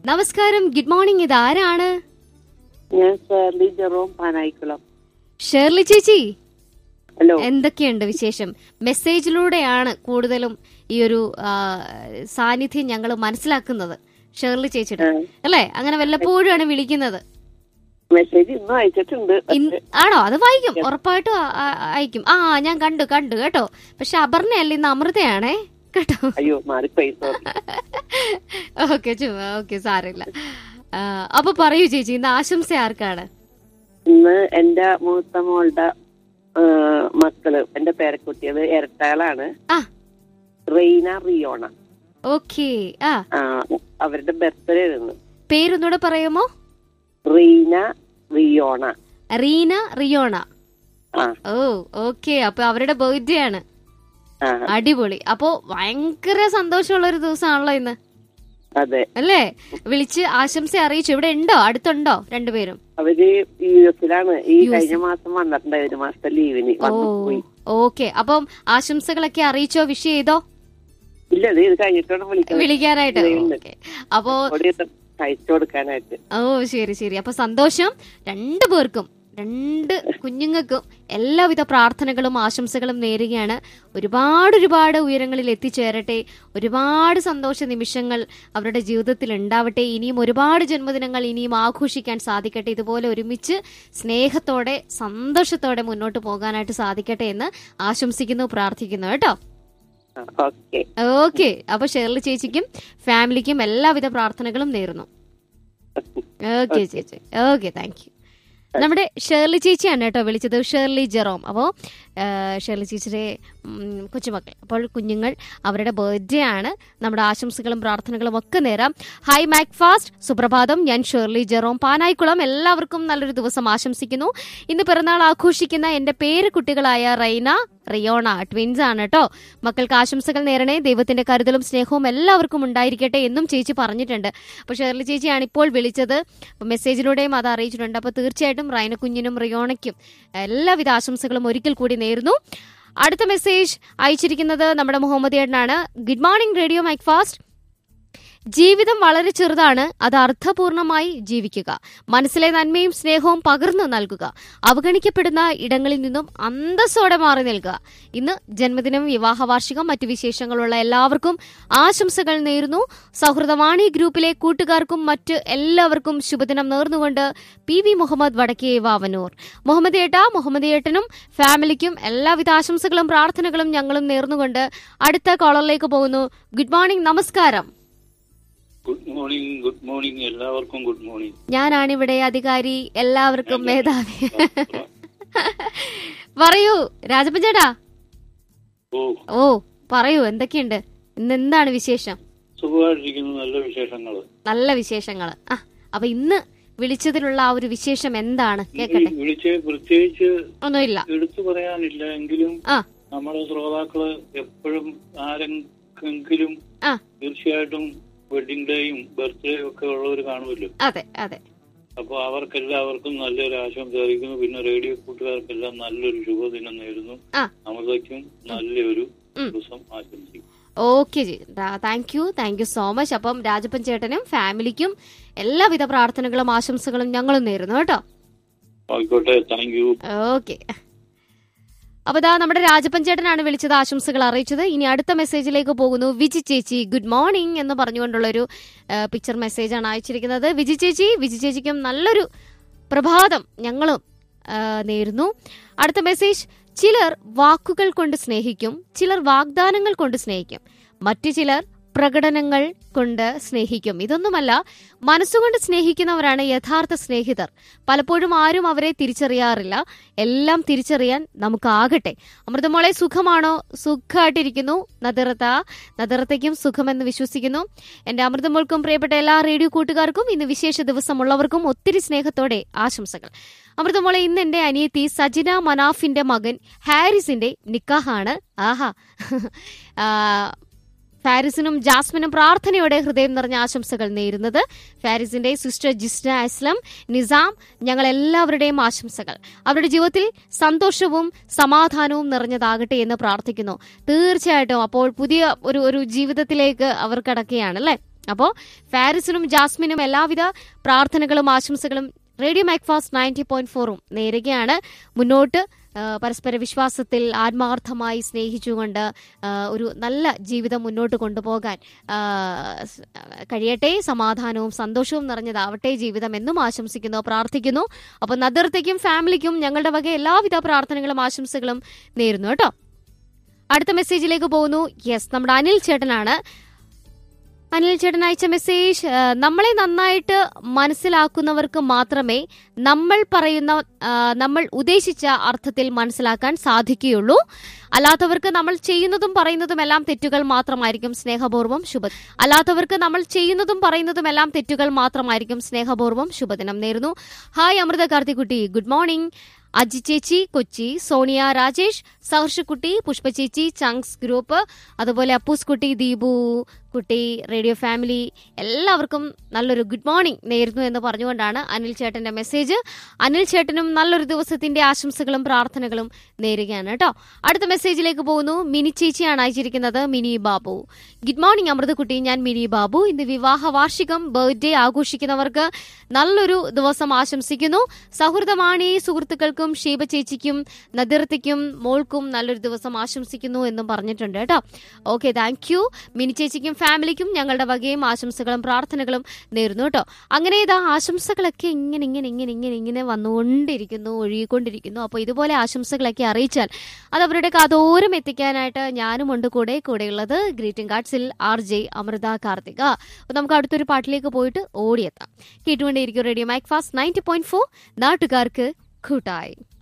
നമസ്കാരം good morning ഇത് ആരാണ് ഞാൻ ഷേർലി ജെറോം പാനായിക്കുളം ഷേർലി ചേച്ചി ഹലോ എന്തൊക്കെയുണ്ട് വിശേഷം മെസ്സേജിലൂടെയാണ് കൂടുതലും ഈ ഒരു ആ, സാന്നിധ്യം ഞങ്ങൾ മനസ്സിലാക്കുന്നത് ഷേർലി ചേച്ചിയുടെ ആ. അല്ലേ അങ്ങനെ വല്ലപ്പോഴുമാണ് വിളിക്കുന്നത് മെസ്സേജ് ഇന്നും അയച്ചിട്ടുണ്ട് ഇൻ- ആണോ അത് വായിക്കും ഉറപ്പായിട്ടും ആ- ആ- അയക്കും ആ ഞാൻ കണ്ടു കണ്ടു കേട്ടോ പക്ഷെ അപർണയല്ല ഇന്ന് അമൃതയാണേ കേട്ടോ അയ്യോ മാറിപ്പോയി സോറി ഓക്കെ ചുമ്മാ ഓക്കെ സാരമില്ല ആ, അപ്പൊ പറയൂ ചേച്ചി ഇന്ന് ആശംസ ആർക്കാണ് ഇന്ന് എന്റെ മൂത്ത മോളുടെ ആ, മക്കള് എന്റെ പേരക്കുട്ടിയത് ഇരട്ടകളാണ് ആ റെയ്ന റിയോണ ഓക്കെ ആ ആ, അവരുടെ ബർത്ത്ഡേ ആയിരുന്നു പേരൊന്നുകൂടെ പറയുമോ റീന റിയോണ റീന റിയോണ ആ ഓ ഓക്കെ അപ്പൊ അവരുടെ ബർത്ത്ഡേ ആണ് ആ അടിപൊളി അപ്പോ ഭയങ്കര സന്തോഷമുള്ള ഒരു ദിവസമാണല്ലോ ഇന്ന് അതെ അല്ലേ വിളിച്ച് ആശംസ അറിയിച്ചു ഇവിടെ ഉണ്ടോ അടുത്തുണ്ടോ രണ്ടുപേരും അവര് യു എസിലാണ് ഈ യു എസ്. കഴിഞ്ഞ മാസം വന്നിട്ടുണ്ട് ഒരു മാസത്തെ ലീവിന് ഓ വന്നു പോയി ഓക്കെ അപ്പം ആശംസകളൊക്കെ അറിയിച്ചോ വിഷ് ചെയ്തോ ഇല്ല ഇത് ഇത് കഴിഞ്ഞിട്ടാണ് വിളിക്കുന്നത് വിളിക്കാനായിട്ട് ഇവിടെയുണ്ട്. ഓക്കെ അപ്പോ അവിടെ തയ്ച്ചു കൊടുക്കാനായിട്ട് ഓ ശരി ശരി അപ്പൊ സന്തോഷം രണ്ടു പേർക്കും രണ്ട് കുഞ്ഞുങ്ങൾക്കും എല്ലാവിധ പ്രാർത്ഥനകളും ആശംസകളും നേരുകയാണ് ഒരുപാട് ഒരുപാട് ഉയരങ്ങളിൽ എത്തിച്ചേരട്ടെ ഒരുപാട് സന്തോഷ നിമിഷങ്ങൾ അവരുടെ ജീവിതത്തിൽ ഉണ്ടാവട്ടെ ഇനിയും ഒരുപാട് ജന്മദിനങ്ങൾ ഇനിയും ആഘോഷിക്കാൻ സാധിക്കട്ടെ ഇതുപോലെ ഒരുമിച്ച് സ്നേഹത്തോടെ സന്തോഷത്തോടെ മുന്നോട്ട് പോകാനായിട്ട് സാധിക്കട്ടെ എന്ന് ആശംസിക്കുന്നു പ്രാർത്ഥിക്കുന്നു കേട്ടോ ഓക്കെ ഓക്കെ അപ്പൊ ഷെർലി ചേച്ചിക്കും ഫാമിലിക്കും എല്ലാവിധ പ്രാർത്ഥനകളും നേരുന്നു ഓക്കെ ചേച്ചി ഓക്കെ താങ്ക് യു നമ്മുടെ ഷേർലി ചേച്ചിയാണ് കേട്ടോ വിളിച്ചത് ഷേർലി ജെറോം അപ്പോൾ ഷേർലി ചേച്ചിയുടെ ഉം, കൊച്ചുമക്കൾ അപ്പോൾ കുഞ്ഞുങ്ങൾ അവരുടെ ബർത്ത്ഡേ ആണ് നമ്മുടെ ആശംസകളും പ്രാർത്ഥനകളും ഒക്കെ നേരാം ഹായ് മാക് ഫാസ്റ്റ് സുപ്രഭാതം ഞാൻ ഷേർലി ജെറോം പാനായിക്കുളം എല്ലാവർക്കും നല്ലൊരു ദിവസം ആശംസിക്കുന്നു ഇന്ന് പിറന്നാൾ ആഘോഷിക്കുന്ന എന്റെ പേര് കുട്ടികളായ റൈന റിയോണ ട്വിൻസ് ആണ് കേട്ടോ മക്കൾക്ക് ആശംസകൾ നേരണേ ദൈവത്തിന്റെ കരുതലും സ്നേഹവും എല്ലാവർക്കും ഉണ്ടായിരിക്കട്ടെ എന്നും ചേച്ചി പറഞ്ഞിട്ടുണ്ട് അപ്പോൾ ഷേർലി ചേച്ചിയാണ് ഇപ്പോൾ വിളിച്ചത് അപ്പോൾ മെസ്സേജിലൂടെയും അത് അറിയിച്ചിട്ടുണ്ട് അപ്പോൾ തീർച്ചയായിട്ടും റൈന കുഞ്ഞിനും റിയോണയ്ക്കും എല്ലാവിധ ആശംസകളും ഒരിക്കൽ കൂടി നേരുന്നു അടുത്ത മെസ്സേജ് അയച്ചിരിക്കുന്നത് നമ്മുടെ മുഹമ്മദ് ഏട്ടനാണ് good morning radio mike fast ജീവിതം വളരെ ചെറുതാണ് അത് അർത്ഥപൂർണമായി ജീവിക്കുക മനസ്സിലെ നന്മയും സ്നേഹവും പകർന്നു നൽകുക അവഗണിക്കപ്പെടുന്ന ഇടങ്ങളിൽ നിന്നും അന്തസ്സോടെ മാറി നിൽക്കുക ഇന്ന് ജന്മദിനം വിവാഹ വാർഷികം മറ്റു വിശേഷങ്ങളുള്ള എല്ലാവർക്കും ആശംസകൾ നേരുന്നു സൗഹൃദവാണി ഗ്രൂപ്പിലെ കൂട്ടുകാർക്കും മറ്റ് എല്ലാവർക്കും ശുഭദിനം നേർന്നുകൊണ്ട് പി വി മുഹമ്മദ് വടക്കേ വാവനൂർ മുഹമ്മദ് ഏട്ട മുഹമ്മദ് ഏട്ടനും ഫാമിലിക്കും എല്ലാവിധ ആശംസകളും പ്രാർത്ഥനകളും ഞങ്ങളും നേർന്നുകൊണ്ട് അടുത്ത കോളറിലേക്ക് പോകുന്നു ഗുഡ് മോർണിംഗ് നമസ്കാരം ഗുഡ് മോർണിംഗ് ഗുഡ് മോർണിംഗ് എല്ലാവർക്കും ഗുഡ് മോർണിംഗ് ഞാനാണിവിടെ അധികാരി എല്ലാവർക്കും മേധാവി പറയൂ രാജപ്പൻ ചേട്ടാ ഓ ഓ പറയൂ എന്തൊക്കെയുണ്ട് ഇന്ന് എന്താണ് വിശേഷം സുഖമായിട്ടിരിക്കുന്നു നല്ല വിശേഷങ്ങൾ നല്ല വിശേഷങ്ങള് ആ അപ്പൊ ഇന്ന് വിളിച്ചതിലുള്ള ആ ഒരു വിശേഷം എന്താണ് കേക്കട്ടെ വിളിച്ച് പ്രത്യേകിച്ച് ഒന്നുമില്ല എടുത്തു പറയാനില്ല എങ്കിലും ആ നമ്മുടെ ശ്രോതാക്കള് എപ്പോഴും ആരെങ്കിലും ആ തീർച്ചയായിട്ടും വെഡിങ് ഡേയും ബർത്ത്ഡേയും ഒക്കെ ഉള്ളവർ കാണുമല്ലോ അതെ അതെ അപ്പൊ അവർക്കെല്ലാവർക്കും നല്ലൊരു ആശംസ അറിയിക്കുന്നു പിന്നെ റേഡിയോ കൂട്ടുകാർക്കെല്ലാം നല്ലൊരു ശുഭദിനം നേരുന്നു ആ അമൃതയ്ക്കും നല്ലൊരു ഉം. ദിവസം ആശംസിക്കും okay ji thank you thank you so much അപ്പം രാജപ്പൻ ചേട്ടനും ഫാമിലിക്കും എല്ലാവിധ പ്രാർത്ഥനകളും ആശംസകളും ഞങ്ങളും നേരുന്നു കേട്ടോ ആയിക്കോട്ടെ താങ്ക് യു ഓക്കെ അപ്പൊ ദാ നമ്മുടെ രാജപ്പൻ ചേട്ടനാണ് വിളിച്ചത് ആശംസകൾ അറിയിച്ചത് ഇനി അടുത്ത മെസ്സേജിലേക്ക് പോകുന്നു വിജി ചേച്ചി ഗുഡ് മോർണിംഗ് എന്ന് പറഞ്ഞുകൊണ്ടുള്ളൊരു ആ, പിക്ചർ മെസ്സേജാണ് അയച്ചിരിക്കുന്നത് വിജി ചേച്ചി വിജി ചേച്ചിക്കും നല്ലൊരു പ്രഭാതം ഞങ്ങളും ആ, നേരുന്നു അടുത്ത മെസ്സേജ് ചിലർ വാക്കുകൾ കൊണ്ട് സ്നേഹിക്കും ചിലർ വാഗ്ദാനങ്ങൾ കൊണ്ട് സ്നേഹിക്കും മറ്റു ചിലർ പ്രകടനങ്ങൾ കൊണ്ട് സ്നേഹിക്കും ഇതൊന്നുമല്ല മനസ്സുകൊണ്ട് സ്നേഹിക്കുന്നവരാണ് യഥാർത്ഥ സ്നേഹിതർ പലപ്പോഴും ആരും അവരെ തിരിച്ചറിയാറില്ല എല്ലാം തിരിച്ചറിയാൻ നമുക്കാകട്ടെ അമൃതമോളെ സുഖമാണോ സുഖമായിട്ടിരിക്കുന്നു നദിറത്ത നദിറത്തയ്ക്കും സുഖമെന്ന് വിശ്വസിക്കുന്നു എന്റെ അമൃതമോൾക്കും പ്രിയപ്പെട്ട എല്ലാ റേഡിയോ കൂട്ടുകാർക്കും ഇന്ന് വിശേഷ ദിവസമുള്ളവർക്കും ഒത്തിരി സ്നേഹത്തോടെ ആശംസകൾ അമൃതമോളെ ഇന്ന് എന്റെ അനിയത്തി സജിന മനാഫിന്റെ മകൻ ഹാരിസിന്റെ നിക്കാഹാണ് ആഹാ ആ, ഫാരിസിനും ജാസ്മിനും പ്രാർത്ഥനയോടെ ഹൃദയം നിറഞ്ഞ ആശംസകൾ നേരുന്നത് ഫാരിസിന്റെ സിസ്റ്റർ ജിസ്ന അസ്ലം നിസാം ഞങ്ങൾ എല്ലാവരുടെയും ആശംസകൾ അവരുടെ ജീവിതത്തിൽ സന്തോഷവും സമാധാനവും നിറഞ്ഞതാകട്ടെ എന്ന് പ്രാർത്ഥിക്കുന്നു തീർച്ചയായിട്ടും അപ്പോൾ പുതിയ ഒരു ഒരു ജീവിതത്തിലേക്ക് അവർ കടക്കുകയാണ് അല്ലെ അപ്പോൾ ഫാരിസിനും ജാസ്മിനും എല്ലാവിധ പ്രാർത്ഥനകളും ആശംസകളും റേഡിയോ മാക്ഫാസ്റ്റ് നയൻറ്റി പോയിന്റ് ഫോറും നേരുകയാണ് മുന്നോട്ട് ആ, പരസ്പര വിശ്വാസത്തിൽ ആത്മാർത്ഥമായി സ്നേഹിച്ചുകൊണ്ട് ആ, ഒരു നല്ല ജീവിതം മുന്നോട്ട് കൊണ്ടുപോകാൻ ആ, സ്- കഴിയട്ടെ സമാധാനവും സന്തോഷവും നിറഞ്ഞതാവട്ടെ ജീവിതം എന്നും ആശംസിക്കുന്നു പ്രാർത്ഥിക്കുന്നു അപ്പോൾ നദിർത്തയ്ക്കും ഫാമിലിക്കും ഞങ്ങളുടെ വക എല്ലാവിധ പ്രാർത്ഥനകളും ആശംസകളും നേരുന്നു കേട്ടോ അടുത്ത മെസ്സേജിലേക്ക് പോകുന്നു യെസ് നമ്മുടെ അനിൽ ചേട്ടനാണ് അനിൽ ചേട്ടൻ അയച്ച മെസ്സേജ് ആ, നമ്മളെ നന്നായിട്ട് മനസ്സിലാക്കുന്നവർക്ക് മാത്രമേ നമ്മൾ പറയുന്ന ആ, നമ്മൾ ഉദ്ദേശിച്ച അർത്ഥത്തിൽ മനസ്സിലാക്കാൻ സാധിക്കുകയുള്ളൂ അല്ലാത്തവർക്ക് നമ്മൾ ചെയ്യുന്നതും പറയുന്നതും എല്ലാം തെറ്റുകൾ മാത്രമായിരിക്കും സ്നേഹപൂർവ്വം ശുഭ അല്ലാത്തവർക്ക് നമ്മൾ ചെയ്യുന്നതും പറയുന്നതും എല്ലാം തെറ്റുകൾ മാത്രമായിരിക്കും സ്നേഹപൂർവ്വം ശുഭദിനം നേരുന്നു ഹായ് അമൃത കാർത്തിക്കുട്ടി ഗുഡ് മോർണിംഗ് അജി ചേച്ചി കൊച്ചി സോണിയ രാജേഷ് സഹർഷക്കുട്ടി പുഷ്പ ചേച്ചി ചങ്സ് ഗ്രൂപ്പ് അതുപോലെ അപ്പൂസ് കുട്ടി ദീപു കുട്ടി റേഡിയോ ഫാമിലി എല്ലാവർക്കും നല്ലൊരു ഗുഡ് മോർണിംഗ് നേരുന്നു എന്ന് പറഞ്ഞുകൊണ്ടാണ് അനിൽ ചേട്ടന്റെ മെസ്സേജ് അനിൽ ചേട്ടനും നല്ലൊരു ദിവസത്തിന്റെ ആശംസകളും പ്രാർത്ഥനകളും നേരുകയാണ് കേട്ടോ അടുത്ത മെസ്സേജിലേക്ക് പോകുന്നു മിനി ചേച്ചിയാണ് അയച്ചിരിക്കുന്നത് മിനി ബാബു ഗുഡ് മോർണിംഗ് അമൃതക്കുട്ടി ഞാൻ മിനി ബാബു ഇന്ന് വിവാഹ വാർഷികം ബർത്ത്ഡേ ആഘോഷിക്കുന്നവർക്ക് നല്ലൊരു ദിവസം ആശംസിക്കുന്നു സൗഹൃദമാണി സുഹൃത്തുക്കൾക്കും ഷീബ ചേച്ചിക്കും നദിർത്തിക്കും മോൾക്കും നല്ലൊരു ദിവസം ആശംസിക്കുന്നു എന്നും പറഞ്ഞിട്ടുണ്ട് കേട്ടോ ഓക്കെ താങ്ക് യു മിനി ചേച്ചിക്കും ഫാമിലിക്കും ഞങ്ങളുടെ വകയും ആശംസകളും പ്രാർത്ഥനകളും നേരുന്നു കേട്ടോ അങ്ങനെ ഇതാ ആശംസകളൊക്കെ ഇങ്ങനെ ഇങ്ങനെ ഇങ്ങനെ ഇങ്ങനെ ഇങ്ങനെ വന്നുകൊണ്ടിരിക്കുന്നു ഒഴുകിക്കൊണ്ടിരിക്കുന്നു അപ്പോൾ ഇതുപോലെ ആശംസകളൊക്കെ അറിയിച്ചാൽ അത് അവരുടെ കാതോരം എത്തിക്കാനായിട്ട് ഞാനും ഉണ്ട് കൂടെ കൂടെയുള്ളത് ഗ്രീറ്റിംഗ് കാർഡ്സിൽ ആർ ജെ അമൃത കാർത്തിക അപ്പോൾ നമുക്ക് അടുത്തൊരു പാട്ടിലേക്ക് പോയിട്ട് ഓടിയെത്താം കേട്ടുകൊണ്ടേയിരിക്കും radio mike fast ninety point four നാട്ടുകാർക്ക് കൂട്ടായി